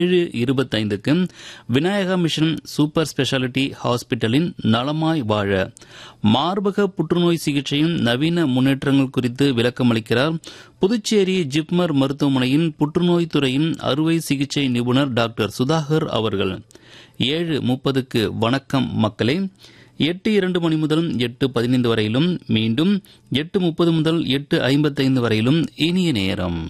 ஏழு இருபத்தைந்துக்கு Vinayaka mission super speciality ஹாஸ்பிட்டலின் நலமாய் வாழ மார்பக புற்றுநோய் சிகிச்சையின் நவீன முன்னேற்றங்கள் குறித்து விளக்கமளிக்கிறார் புதுச்சேரி ஜிப்மர் மருத்துவமனையின் புற்றுநோய் துறையின் அறுவை சிகிச்சை நிபுணர் டாக்டர் சுதாகர் அவர்கள் ஏழு முப்பதுக்கு வணக்கம் மக்களே எட்டு இரண்டு மணி முதல் எட்டு பதினைந்து வரையிலும் மீண்டும் எட்டு முப்பது முதல் எட்டு ஐம்பத்தைந்து வரையிலும் இனிய நேரம்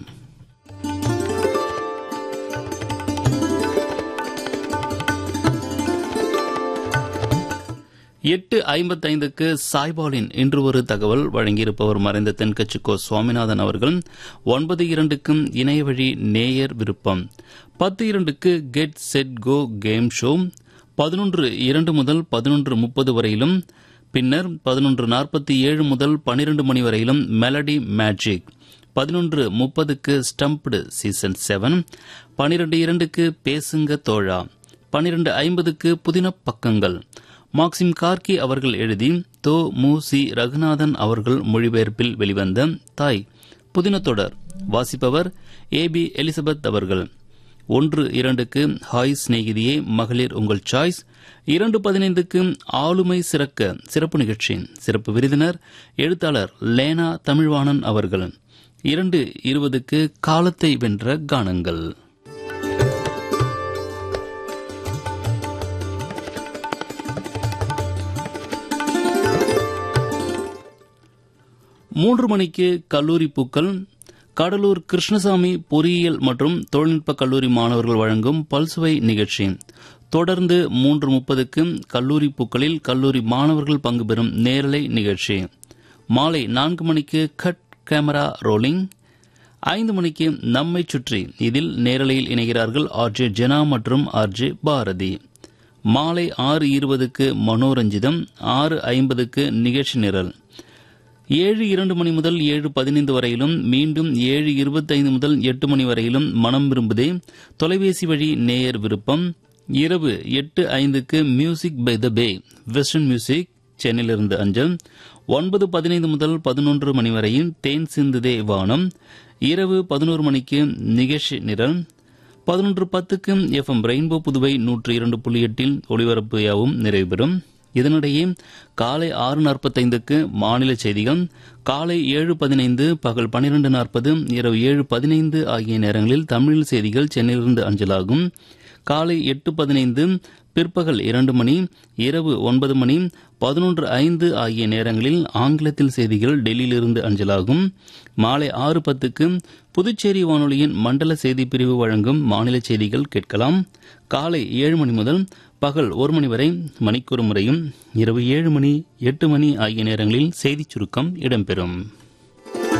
எட்டு ஐம்பத்தைந்துக்கு சாய்பாலின் இன்று ஒரு தகவல் வழங்கியிருப்பவர் மறைந்த தென்கட்சி கோ சுவாமிநாதன் அவர்கள் ஒன்பது இரண்டுக்கும் இணையவழி நேயர் விருப்பம் பத்து இரண்டுக்கு get set go game show பதினொன்று இரண்டு முதல் பதினொன்று முப்பது வரையிலும் பின்னர் பதினொன்று நாற்பத்தி ஏழு முதல் பனிரெண்டு மணி வரையிலும் மெலடி மேஜிக் பதினொன்று முப்பதுக்கு ஸ்டம்ப்டு சீசன் செவன் பனிரெண்டு இரண்டுக்கு பேசுங்க தோழா பனிரெண்டு ஐம்பதுக்கு புதின பக்கங்கள் மார்க்சிம் கார்கி அவர்கள் எழுதி தோ மு சி ரகுநாதன் அவர்கள் மொழிபெயர்ப்பில் வெளிவந்த தாய் புதின தொடர் வாசிப்பவர் ஏ பி எலிசபெத் அவர்கள் ஒன்று இரண்டுக்கு ஹாய் சிநேகிதியே மகளிர் உங்கள் சாய்ஸ் இரண்டு பதினைந்துக்கு ஆளுமை சிறக்க சிறப்பு நிகழ்ச்சி சிறப்பு விருதினர் எழுத்தாளர் லேனா தமிழ்வாணன் அவர்கள் இரண்டு இருபதுக்கு காலத்தை வென்ற கானங்கள் மூன்று மணிக்கு கல்லூரி பூக்கள் கடலூர் கிருஷ்ணசாமி பொறியியல் மற்றும் தொழில்நுட்ப கல்லூரி மாணவர்கள் வழங்கும் பல்சுவை நிகழ்ச்சி தொடர்ந்து மூன்று முப்பதுக்கு கல்லூரி பூக்களில் கல்லூரி மாணவர்கள் பங்கு பெறும் நேரலை நிகழ்ச்சி மாலை நான்கு மணிக்கு கட் கேமரா ரோலிங் ஐந்து மணிக்கு நம்மை சுற்றி இதில் நேரலையில் இணைகிறார்கள் ஆர்ஜே ஜெனா மற்றும் ஆர்ஜே பாரதி மாலை ஆறு இருபதுக்கு மனோரஞ்சிதம் ஆறு ஐம்பதுக்கு நிகழ்ச்சி நிரல் ஏழு இரண்டு மணி முதல் ஏழு பதினைந்து வரையிலும் மீண்டும் ஏழு இருபத்தைந்து முதல் எட்டு மணி வரையிலும் மனம் விரும்புதே தொலைபேசி வழி நேயர் விருப்பம் இரவு எட்டு ஐந்துக்கு music by the bay western music சென்னையிலிருந்து அஞ்சல் ஒன்பது பதினைந்து முதல் பதினொன்று மணி வரையும் தேன் சிந்துதே வானம் இரவு பதினோரு மணிக்கு நிகழ்ச்சி நிரல் பதினொன்று பத்துக்கு எஃப்எம் ரெயின்போ புதுவை நூற்றி இரண்டு புள்ளி எட்டில் ஒளிபரப்பு யாவும் நிறைவு பெறும் இதனிடையே காலை ஆறு நாற்பத்தைந்துக்கு மாநில செய்திகள் காலை ஏழு பதினைந்து பகல் பனிரெண்டு நாற்பது இரவு ஏழு பதினைந்து ஆகிய நேரங்களில் தமிழ் செய்திகள் சென்னையிலிருந்து அஞ்சலாகும் காலை எட்டு பதினைந்து பிற்பகல் இரண்டு மணி இரவு ஒன்பது மணி பதினொன்று ஐந்து ஆகிய நேரங்களில் ஆங்கிலத்தில் செய்திகள் டெல்லியிலிருந்து அஞ்சலாகும் மாலை ஆறு பத்துக்கு புதுச்சேரி வானொலியின் மண்டல செய்தி பிரிவு வழங்கும் மாநில செய்திகள் கேட்கலாம் காலை ஏழு மணி முதல் பகல் ஒரு மணி வரை மணிக்கொரு முறையும் இரவு ஏழு மணி எட்டு மணி ஆகிய நேரங்களில் செய்திச் சுருக்கம் இடம்பெறும்